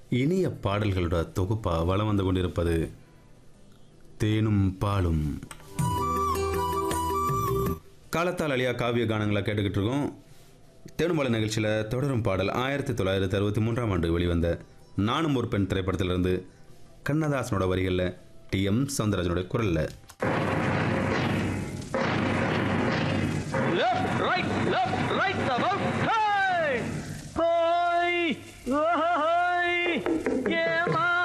இனிய பாடல்களோட தொகுப்பா வலம் வந்து கொண்டிருப்பது தேனும் பாலும் காலத்தால் அழியா காவிய கானங்களை கேட்டுக்கிட்டு இருக்கோம் தேனும்பால நிகழ்ச்சியில் தொடரும் பாடல் ஆயிரத்தி தொள்ளாயிரத்தி அறுபத்தி மூன்றாம் ஆண்டு வெளிவந்த நானும் ஒரு பெண் திரைப்படத்திலிருந்து கண்ணதாசனோட வரிகளில் டி எம் சவுந்தரராஜனோட குரலில் Left, right, left, right, about time. Hoy, hoy, yeah, my